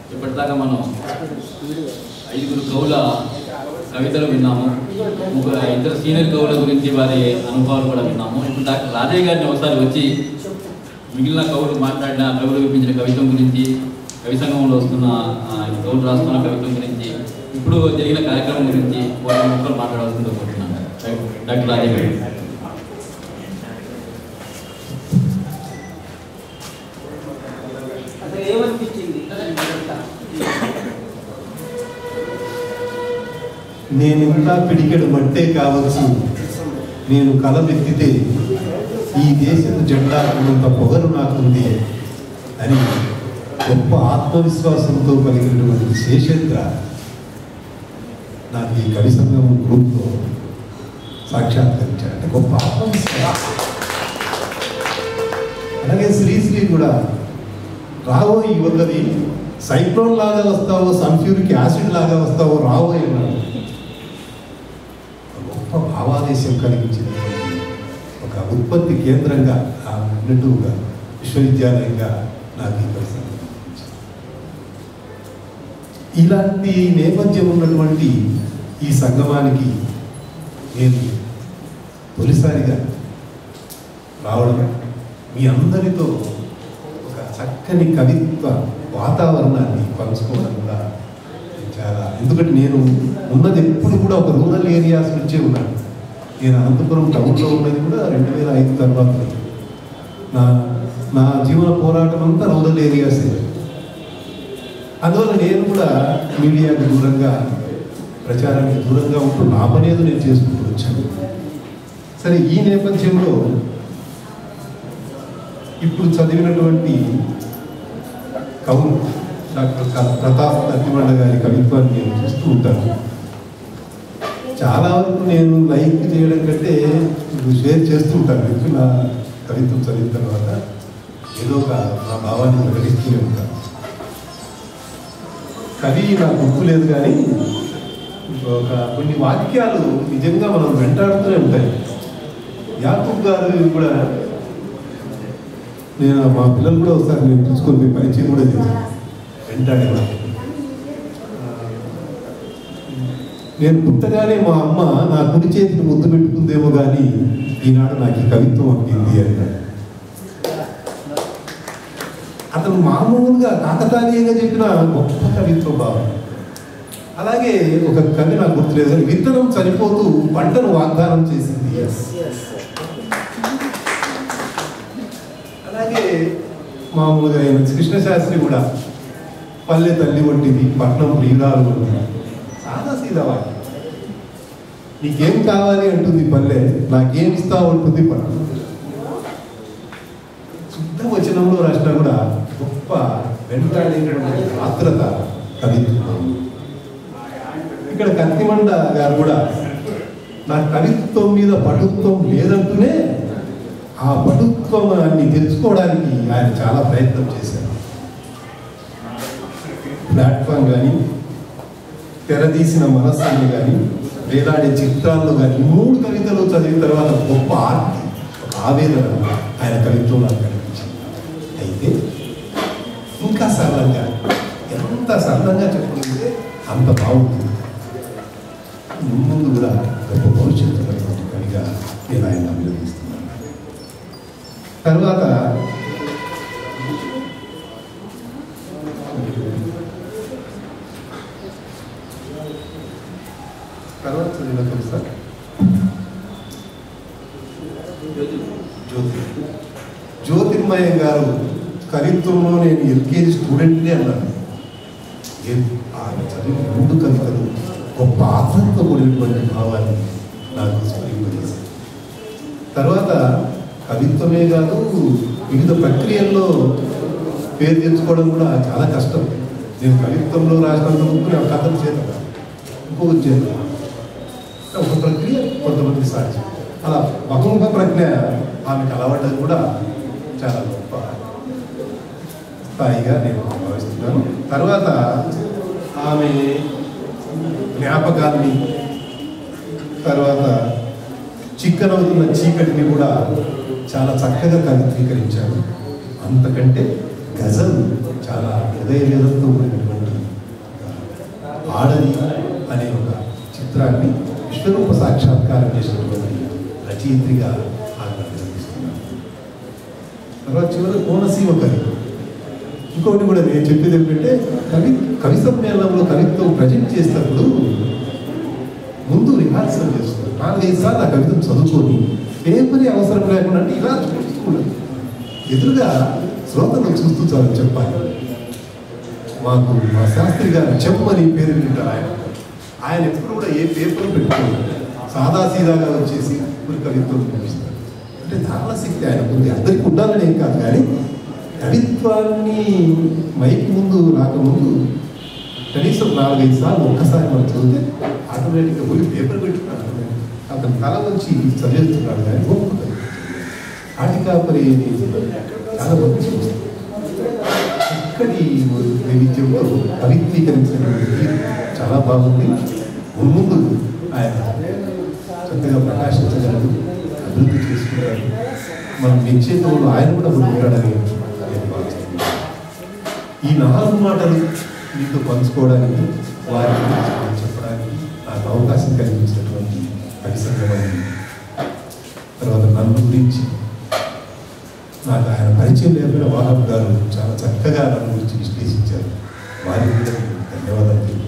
ఇప్పటిదాకా మనం ఐదుగురు కవుల కవితలు విన్నాము ముగ్గురు ఇద్దరు సీనియర్ కవుల గురించి వారి అనుభవాలు కూడా విన్నాము ఇప్పుడు డాక్టర్ రాజయ్య గారిని ఒకసారి వచ్చి మిగిలిన కవులు మాట్లాడిన కవులు వినిపించిన కవిత్వం గురించి కవి సంఘంలో వస్తున్న ఆ, ఈ కవులు రాస్తున్న కవిత్వం గురించి ఇప్పుడు జరిగిన కార్యక్రమం గురించి వారి ముక్కలు మాట్లాడాల్సిందో కోరుతున్నాను డాక్టర్ రాజయ్య గారు అసలు ఏమనిపించింది ఇదంతా? నేను ఇంకా పిడికెడు మట్టే కావచ్చు నేను కలమెత్తితే ఈ దేశపు జెండా ఉన్నంత పొగరు నాకుంది అని గొప్ప ఆత్మవిశ్వాసంతో కలిగినటువంటి శేషేంద్ర నాకు ఈ కవి సంఘం గ్రూప్లో సాక్షాత్కరించాడు అంటే గొప్ప ఆత్మవిశ్వాసం అలాగే శ్రీశ్రీ కూడా రాబోయే యువతది సైక్లోన్ లాగా వస్తావో సల్ఫ్యూరిక్ యాసిడ్ లాగా వస్తావో రాబోయే అన్నాడు. ఒక గొప్ప భావాదేశం కలిగించినటువంటి ఒక ఉత్పత్తి కేంద్రంగా ఆ ఉన్నట్టుగా విశ్వవిద్యాలయంగా నాకు ఈ పరిస్థితి అనిపించింది. ఇలాంటి నేపథ్యం ఉన్నటువంటి ఈ సంగమానికి నేను తొలిసారిగా రావడం మీ అందరితో ఒక చక్కని కవిత్వ వాతావరణాన్ని పంచుకోవడం కూడా చాలా ఎందుకంటే నేను ఉన్నది ఎప్పుడు కూడా ఒక రూరల్ ఏరియాస్ నుంచే ఉన్నాను నేను అనంతపురం టౌన్లో ఉన్నది కూడా రెండు వేల ఐదు తర్వాత నా నా జీవన పోరాటం అంతా రూరల్ ఏరియాసే అందువల్ల నేను కూడా మీడియాకి దూరంగా ప్రచారానికి దూరంగా ఉంటూ నా పని ఏదో నేను చేసుకుంటూ వచ్చాను సరే ఈ నేపథ్యంలో ఇప్పుడు చదివినటువంటి కవులు డాక్టర్ క- ప్రతాప్ నత్తిమండ గారి కవిత్వాన్ని నేను చూస్తూ ఉంటాను చాలా వరకు నేను లైక్ చేయడం కంటే ఇప్పుడు షేర్ చేస్తూ ఉంటాను ఎందుకు నా కవిత్వం చదివిన తర్వాత ఏదో ఒక నా భావాన్ని ప్రకటిస్తూనే ఉంటాను కవి నాకు గుర్తు లేదు కానీ ఒక కొన్ని వాక్యాలు నిజంగా మనం వెంటాడుతూనే ఉంటాయి యాకూబ్ గారు కూడా నేను మా పిల్లలు కూడా ఒకసారి నేను తీసుకొని పోయి పరిచయం కూడా చేశాను వెంటాడేవా నేను పుట్టగానే మా అమ్మ నా కుడి చేతిని ముద్దు పెట్టుకుందేమో కానీ ఈనాడు నాకు ఈ కవిత్వం అప్పింది అన్నాడు అతను మామూలుగా కాకతాళీయంగా చెప్పిన గొప్ప కవిత్వ భావం అలాగే ఒక కవి నాకు గుర్తులేదు కానీ విత్తనం చనిపోతూ పంటను వాగ్దానం చేసింది అలాగే మామూలుగా ఆయన కృష్ణశాస్త్రి కూడా పల్లె తల్లి వంటిది పట్నం ప్రియురాలు వంటిది సాదా సీదా వాక్యం నీకేం కావాలి అంటుంది పల్లె నాకేం ఇస్తావు అంటుంది పట్నం శుద్ధ వచనంలో రాసినా కూడా గొప్ప వెంటాడేటువంటి ఆత్రత కవిత్వం ఇక్కడ కత్తిమండ గారు కూడా నా కవిత్వం మీద పటుత్వం లేదంటూనే ఆ పటుత్వాన్ని తెలుసుకోవడానికి ఆయన చాలా ప్రయత్నం చేశారు ప్లాట్ఫామ్ కానీ తెరదీసిన మనస్సుని కానీ వేలాడే చిత్రాల్లో కానీ మూడు కవితలు చదివిన తర్వాత గొప్ప ఆర్తి ఒక ఆవేదన ఆయన కవిత్వం నాకు కనిపించింది అయితే ఇంకా సరళంగా ఎంత సరళంగా చెప్పుకుంటే అంత బాగుంటుంది ముందు కూడా గొప్ప భవిష్యత్తు కలిగినటువంటి కవిగా నేను ఆయన అభినందిస్తున్నాను తర్వాత తర్వాత చదివిన తెలుసా జ్యోతి జ్యోతిర్మయం గారు కవిత్వంలో నేను ఎల్కేజీ స్టూడెంట్నే అన్నాను ఏ- ఆయన చదివిన మూడు కవితలు గొప్ప ఆత్మతో కూడినటువంటి భావాన్ని నాకు స్ఫురింపజేశాయి తర్వాత కవిత్వమే కాదు వివిధ ప్రక్రియల్లో పేరు తెచ్చుకోవడం కూడా చాలా కష్టం నేను కవిత్వంలో రాసినంత ముందు నా కథలు చేత ఇంకొక చేత ఒక ప్రక్రియ కొంతమంది సాధ్యం అలా బహుముఖ ప్రజ్ఞ ఆమెకు అలవడ్డది కూడా చాలా గొప్ప స్థాయిగా నేను భావిస్తున్నాను తర్వాత ఆమె జ్ఞాపకాన్ని తర్వాత చిక్కనవుతున్న చీకటిని కూడా చాలా చక్కగా కవిత్రీకరించారు అంతకంటే గజల్ చాలా హృదయ వేదంతో ఉన్నటువంటి ఆడది అనే ఒక చిత్రాన్ని విశ్వరూప సాక్షాత్కారం చేసినటువంటి రచయిత్రిగా ఆమెను అభినందిస్తున్నాను తర్వాత చివరి కోనసీమ కవి ఇంకొకటి కూడా నేను చెప్పేది ఏంటంటే కవి కవి సమ్మేళనంలో కవిత్వం ప్రజెంట్ చేసినప్పుడు ముందు రిహార్సల్ చేస్తారు నాలుగైదు సార్లు ఆ కవితను చదువుకొని పేపరే అవసరం లేకుండా అంటే ఇలా చూసుకోలేదు ఎదురుగా శ్రోతలు చూస్తూ చాలా చెప్పాలి మాకు మా శాస్త్రి గారు చెప్పని పేరు వింటారు ఆయన ఆయన ఎప్పుడు కూడా ఏ పేపర్ పెట్టుకోరు సాదా సీదాగా వచ్చేసి ఇప్పుడు కవిత్వం పంపిస్తారు అంటే ధారణశక్తి ఆయన ఉంది అందరికీ ఉండాలని ఏం కాదు కానీ కవిత్వాన్ని మైక్ ముందు రాకముందు కనీసం నాలుగైదు సార్లు ఒక్కసారి మనం చదివితే ఆటోమేటిక్గా పోయి పేపర్ పెట్టుకున్నాడు అతను తల వచ్చి చదివేస్తున్నాడు కానీ గొప్ప కవి. ఆటికాపరి చాలా మంచి చక్కటి వైవిధ్యంలో కవిత్వీకరించినటువంటి తీరు చాలా బాగుంది ముందు ఆయన చక్కగా ప్రకాశించగలడు అభివృద్ధి చేసుకుంటాడు మనం మెచ్చేటప్పుడు ఆయన కూడా ఉంటాడని నేను భావిస్తున్నాను ఈ నాలుగు మాటలు మీతో పంచుకోవడానికి వారి గురించి నేను చెప్పడానికి నాకు అవకాశం కల్పించినటువంటి కవి సంఘమని తర్వాత నన్ను గురించి నాకు ఆయన పరిచయం లేకుండా వాహన్ గారు చాలా చక్కగా నన్ను గురించి విశ్లేషించారు వారికి కూడా నేను ధన్యవాదాలు తెలియజేస్తున్నాను.